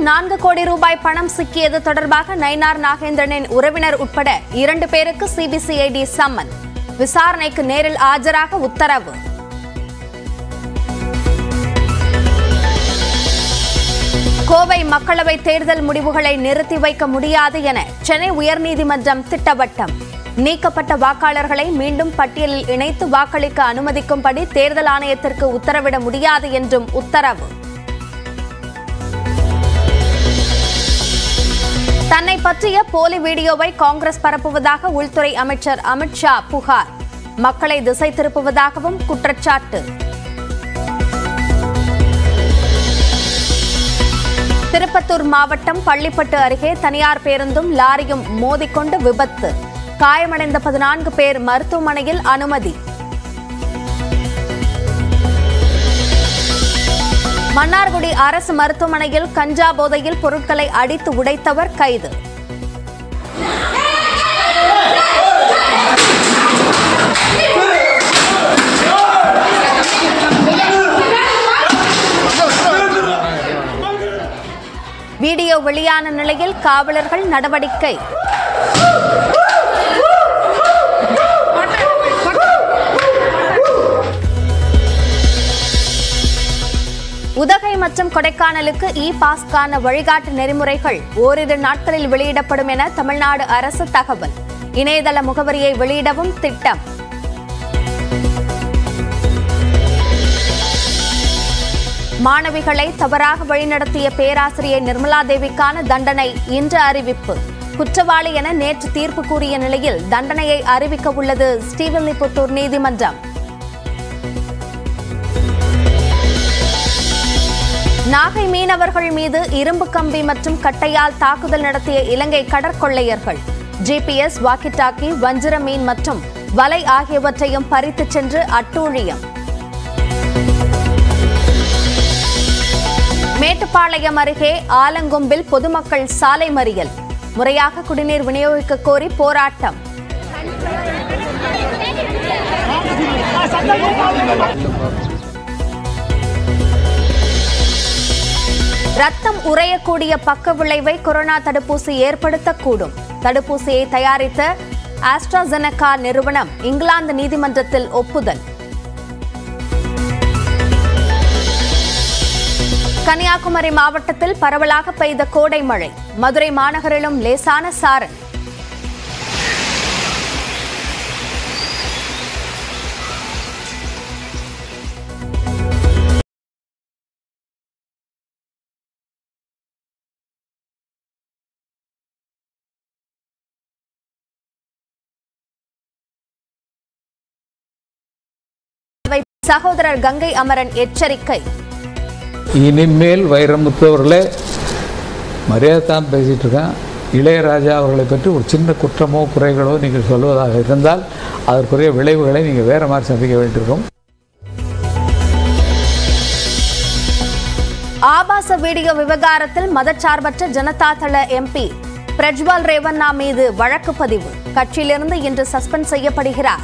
நான்கு கோடி ரூபாய் பணம் சிக்கியது தொடர்பாக நயினார் நாகேந்திரனின் உறவினர் உட்பட இரண்டு பேருக்கு சிபிசிஐடி சம்மன் விசாரணைக்கு நேரில் ஆஜராக உத்தரவு கோவை மக்களவை தேர்தல் முடிவுகளை நிறுத்தி வைக்க முடியாது என சென்னை உயர்நீதிமன்றம் திட்டவட்டம் நீக்கப்பட்ட வாக்காளர்களை மீண்டும் பட்டியலில் இணைத்து வாக்களிக்க அனுமதிக்கும்படி தேர்தல் ஆணையத்திற்கு உத்தரவிட முடியாது என்றும் உத்தரவு தன்னை பற்றிய போலி வீடியோவை காங்கிரஸ் பரப்புவதாக உள்துறை அமைச்சர் அமித்ஷா புகார் மக்களை திசை திருப்புவதாகவும் குற்றச்சாட்டு திருப்பத்தூர் மாவட்டம் பள்ளிப்பட்டு அருகே தனியார் பேருந்தும் லாரியும் மோதிக்கொண்டு விபத்து காயமடைந்த பதினான்கு பேர் மருத்துவமனையில் அனுமதி மன்னார்குடி அரசு மருத்துவமனையில் கஞ்சா போதையில் பொருட்களை அடித்து உடைத்தவர் கைது வீடியோ வெளியான நிலையில் காவலர்கள் நடவடிக்கை உதகை மற்றும் கொடைக்கானலுக்கு இ பாஸ்கான வழிகாட்டு நெறிமுறைகள் ஓரிரு நாட்களில் வெளியிடப்படும் என தமிழ்நாடு அரசு தகவல் இணையதள முகவரியை வெளியிடவும் திட்டம் மாணவிகளை தவறாக வழிநடத்திய பேராசிரியை நிர்மலா தேவிக்கான தண்டனை இன்று அறிவிப்பு குற்றவாளி என நேற்று தீர்ப்பு கூறிய நிலையில் தண்டனையை அறிவிக்க உள்ளது ஸ்ரீவில்லிபுத்தூர் நீதிமன்றம் நாகை மீனவர்கள் மீது இரும்பு கம்பி மற்றும் கட்டையால் தாக்குதல் நடத்திய இலங்கை கடற்கொள்ளையர்கள் ஜிபிஎஸ் வாக்கி டாக்கி வஞ்சிர மீன் மற்றும் வலை ஆகியவற்றையும் பறித்துச் சென்று அட்டூழியம் மேட்டுப்பாளையம் அருகே ஆலங்கொம்பில் பொதுமக்கள் சாலை மறியல் முறையாக குடிநீர் விநியோகிக்க கோரி போராட்டம் ரத்தம் உறையக்கூடிய பக்க விளைவை கொரோனா தடுப்பூசி ஏற்படுத்தக்கூடும் தடுப்பூசியை தயாரித்த ஆஸ்ட்ராசெனகா நிறுவனம் இங்கிலாந்து நீதிமன்றத்தில் ஒப்புதல் கன்னியாகுமரி மாவட்டத்தில் பரவலாக பெய்த கோடை மழை மதுரை மாநகரிலும் லேசான சாரல் சகோதரர் கங்கை அமரன் எச்சரிக்கை இனிமேல் வைரமுத்து அவர்களே மரியாதை தான் பேசிகிட்டு இருக்கேன் இளையராஜா அவர்களை பற்றி ஒரு சின்ன குற்றமோ குறைகளோ நீங்கள் சொல்வதாக இருந்தால் அதற்குரிய விளைவுகளை நீங்கள் வேறு மாதிரி சந்திக்க வேண்டியிருக்கும் ஆபாச வீடியோ விவகாரத்தில் மதச்சார்பற்ற ஜனதா தள எம்பி பிரஜ்வால் ரேவண்ணா மீது வழக்கு பதிவு கட்சியிலிருந்து இன்று சஸ்பெண்ட் செய்யப்படுகிறார்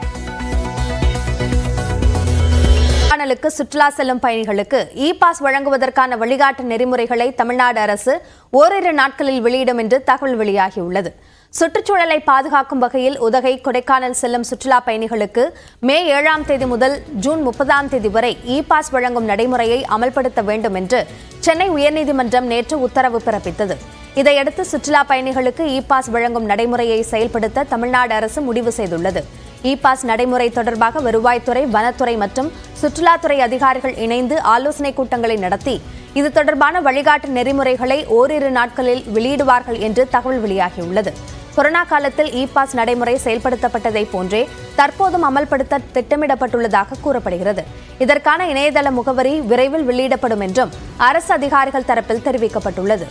கொடைக்கானலுக்கு சுற்றுலா செல்லும் பயணிகளுக்கு இ பாஸ் வழங்குவதற்கான வழிகாட்டு நெறிமுறைகளை தமிழ்நாடு அரசு ஓரிரு நாட்களில் வெளியிடும் என்று தகவல் வெளியாகியுள்ளது சுற்றுச்சூழலை பாதுகாக்கும் வகையில் உதகை கொடைக்கானல் செல்லும் சுற்றுலா பயணிகளுக்கு மே ஏழாம் தேதி முதல் ஜூன் முப்பதாம் தேதி வரை இ பாஸ் வழங்கும் நடைமுறையை அமல்படுத்த வேண்டும் என்று சென்னை உயர்நீதிமன்றம் நேற்று உத்தரவு பிறப்பித்தது இதையடுத்து சுற்றுலா பயணிகளுக்கு இ பாஸ் வழங்கும் நடைமுறையை செயல்படுத்த தமிழ்நாடு அரசு முடிவு செய்துள்ளது இ பாஸ் நடைமுறை தொடர்பாக வருவாய்த்துறை வனத்துறை மற்றும் சுற்றுலாத்துறை அதிகாரிகள் இணைந்து ஆலோசனைக் கூட்டங்களை நடத்தி இது தொடர்பான வழிகாட்டு நெறிமுறைகளை ஓரிரு நாட்களில் வெளியிடுவார்கள் என்று தகவல் வெளியாகியுள்ளது கொரோனா காலத்தில் இ பாஸ் நடைமுறை செயல்படுத்தப்பட்டதை போன்றே தற்போதும் அமல்படுத்த திட்டமிடப்பட்டுள்ளதாக கூறப்படுகிறது இதற்கான இணையதள முகவரி விரைவில் வெளியிடப்படும் என்றும் அரசு அதிகாரிகள் தரப்பில் தெரிவிக்கப்பட்டுள்ளது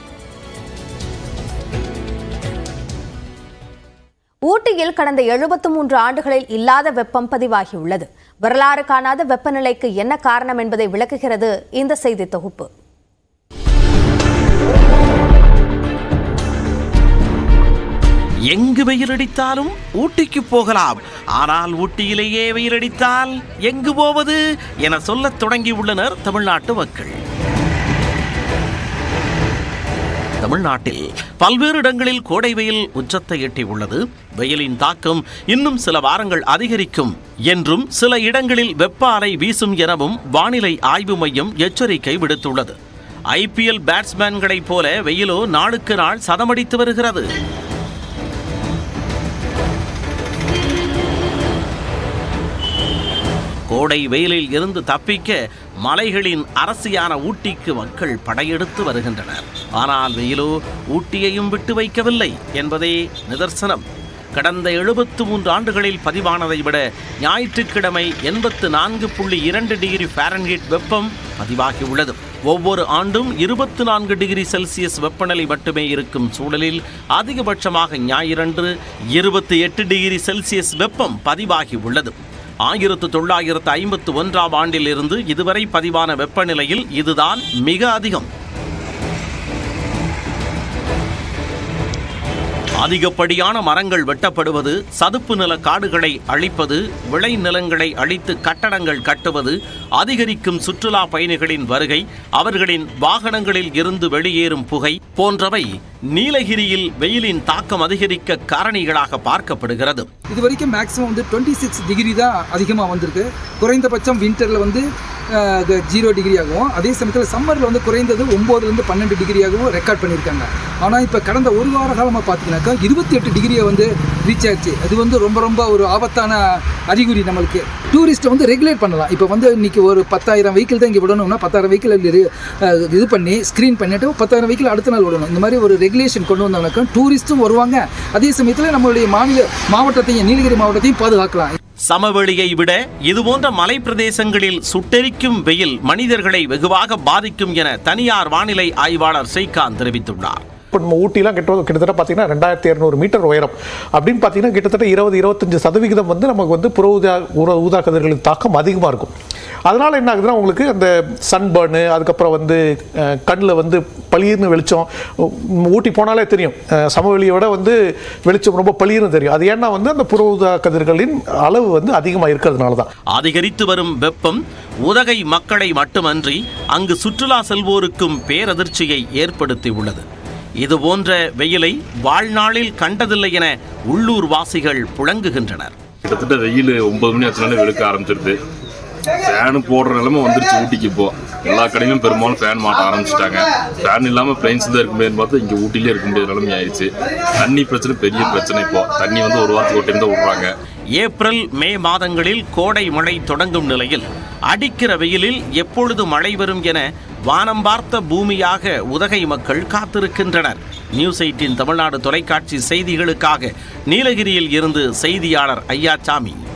ஊட்டியில் கடந்த எழுபத்து மூன்று ஆண்டுகளில் இல்லாத வெப்பம் பதிவாகியுள்ளது வரலாறு காணாத வெப்பநிலைக்கு என்ன காரணம் என்பதை விளக்குகிறது இந்த செய்தி தொகுப்பு எங்கு வெயிலடித்தாலும் ஊட்டிக்கு போகலாம் ஆனால் ஊட்டியிலேயே வெயிலடித்தால் எங்கு போவது என சொல்லத் தொடங்கியுள்ளனர் தமிழ்நாட்டு மக்கள் தமிழ்நாட்டில் பல்வேறு இடங்களில் கோடை வெயில் உச்சத்தை எட்டியுள்ளது வெயிலின் தாக்கம் இன்னும் சில வாரங்கள் அதிகரிக்கும் என்றும் சில இடங்களில் வெப்ப அலை வீசும் எனவும் வானிலை ஆய்வு மையம் எச்சரிக்கை விடுத்துள்ளது ஐபிஎல் பேட்ஸ்மேன்களைப் போல வெயிலோ நாளுக்கு நாள் சதமடித்து வருகிறது கோடை வெயிலில் இருந்து தப்பிக்க மலைகளின் அரசியான ஊட்டிக்கு மக்கள் படையெடுத்து வருகின்றனர் ஆனால் வெயிலோ ஊட்டியையும் விட்டு வைக்கவில்லை என்பதே நிதர்சனம் கடந்த எழுபத்து மூன்று ஆண்டுகளில் பதிவானதை விட ஞாயிற்றுக்கிழமை எண்பத்து நான்கு புள்ளி இரண்டு டிகிரி ஃபாரன்ஹீட் வெப்பம் பதிவாகியுள்ளது ஒவ்வொரு ஆண்டும் இருபத்து நான்கு டிகிரி செல்சியஸ் வெப்பநிலை மட்டுமே இருக்கும் சூழலில் அதிகபட்சமாக ஞாயிறன்று இருபத்தி எட்டு டிகிரி செல்சியஸ் வெப்பம் பதிவாகி உள்ளது ஆயிரத்து தொள்ளாயிரத்து ஐம்பத்து ஒன்றாம் ஆண்டிலிருந்து இதுவரை பதிவான வெப்பநிலையில் இதுதான் மிக அதிகம் அதிகப்படியான மரங்கள் வெட்டப்படுவது சதுப்பு நில காடுகளை அழிப்பது விளை நிலங்களை அழித்து கட்டடங்கள் கட்டுவது அதிகரிக்கும் சுற்றுலா பயணிகளின் வருகை அவர்களின் வாகனங்களில் இருந்து வெளியேறும் புகை போன்றவை நீலகிரியில் வெயிலின் தாக்கம் அதிகரிக்க காரணிகளாக பார்க்கப்படுகிறது இது வரைக்கும் மேக்ஸிமம் வந்து டுவெண்ட்டி சிக்ஸ் டிகிரி தான் அதிகமாக வந்திருக்கு குறைந்தபட்சம் வின்டரில் வந்து ஜீரோ டிகிரி ஆகும் அதே சமயத்தில் சம்மரில் வந்து குறைந்தது ஒம்போதுலேருந்து பன்னெண்டு டிகிரியாகவும் ரெக்கார்ட் பண்ணியிருக்காங்க ஆனால் இப்போ கடந்த ஒரு வார காலமாக பார்த்தீங்கன்னாக்கா இருபத்தி எட்டு டிகிரியை வந்து ரீச் ஆயிடுச்சு அது வந்து ரொம்ப ரொம்ப ஒரு ஆபத்தான அறிகுறி நம்மளுக்கு டூரிஸ்ட்டை வந்து ரெகுலேட் பண்ணலாம் இப்போ வந்து இன்னைக்கு ஒரு பத்தாயிரம் வெஹிக்கிள் தான் இங்கே விடணும்னா பத்தாயிரம் வெஹிக்கிள் இது பண்ணி ஸ்க்ரீன் பண்ணிட்டு பத்தாயிரம் வெஹிக்கிள் அடுத்த நாள் விடணும் இந்த மாதிரி ஒரு ரெகுலேஷன் கொண்டு வந்தாங்கனாக்கா டூரிஸ்ட்டும் வருவாங்க அதே சமயத்தில் நம்மளுடைய மாநில மாவட்டத்தையும் நீலகிரி மாவட்டத்தையும் பாதுகாக்கலாம் சமவெளியை விட இதுபோன்ற மலை பிரதேசங்களில் சுட்டெரிக்கும் வெயில் மனிதர்களை வெகுவாக பாதிக்கும் என தனியார் வானிலை ஆய்வாளர் ஸ்ரீகாந்த் தெரிவித்துள்ளார் இப்போ நம்ம ஊட்டிலாம் கிட்ட கிட்டத்தட்ட பார்த்தீங்கன்னா ரெண்டாயிரத்தி இரநூறு மீட்டர் உயரம் அப்படின்னு பார்த்தீங்கன்னா கிட்டத்தட்ட இருபது இருபத்தஞ்சு சதவிகிதம் வந்து நமக்கு வந்து புற ஊதா ஊர ஊதா கதிர்களின் தாக்கம் அதிகமாக இருக்கும் அதனால் என்ன ஆகுதுன்னா உங்களுக்கு அந்த சன்பர்னு அதுக்கப்புறம் வந்து கண்ணில் வந்து பளிர்னு வெளிச்சம் உம், ஊட்டி போனாலே தெரியும் அஹ், சமவெளியை விட வந்து வெளிச்சம் ரொம்ப பளிர்னு தெரியும் அது ஏன்னா வந்து அந்த புற ஊதா கதிர்களின் அளவு வந்து அதிகமாக இருக்கிறதுனால தான் அதிகரித்து வரும் வெப்பம் உதகை மக்களை மட்டுமன்றி அங்கு சுற்றுலா செல்வோருக்கும் பேரதிர்ச்சியை ஏற்படுத்தியுள்ளது இது போன்ற வெயிலை வாழ்நாளில் கண்டதில்லை என உள்ளூர் வாசிகள் புழங்குகின்றனர் கிட்டத்தட்ட வெயில் ஒன்பது மணி ஆச்சுனாலே வெளுக்க ஆரம்பிச்சிருது ஃபேனு போடுற நிலைமை வந்துருச்சு ஊட்டிக்கு இப்போ எல்லா கடையிலும் பெரும்பாலும் ஃபேன் மாட்ட ஆரம்பிச்சிட்டாங்க ஃபேன் இல்லாமல் பிளைன்ஸ் தான் இருக்க முடியாது பார்த்தா இங்கே ஊட்டிலே இருக்க முடியாத நிலைமை ஆயிடுச்சு தண்ணி பிரச்சனை பெரிய பிரச்சனை இப்போ தண்ணி வந்து ஒரு வாரத்துக்கு ஒரு டைம் தான் விடுறாங்க ஏப்ரல் மே மாதங்களில் கோடை மழை தொடங்கும் நிலையில் அடிக்கிற வெயிலில் எப்பொழுது மழை வரும் என வானம் பார்த்த பூமியாக உதகை மக்கள் காத்திருக்கின்றனர் நியூஸ் எயிட்டின் தமிழ்நாடு தொலைக்காட்சி செய்திகளுக்காக நீலகிரியில் இருந்து செய்தியாளர் ஐயாசாமி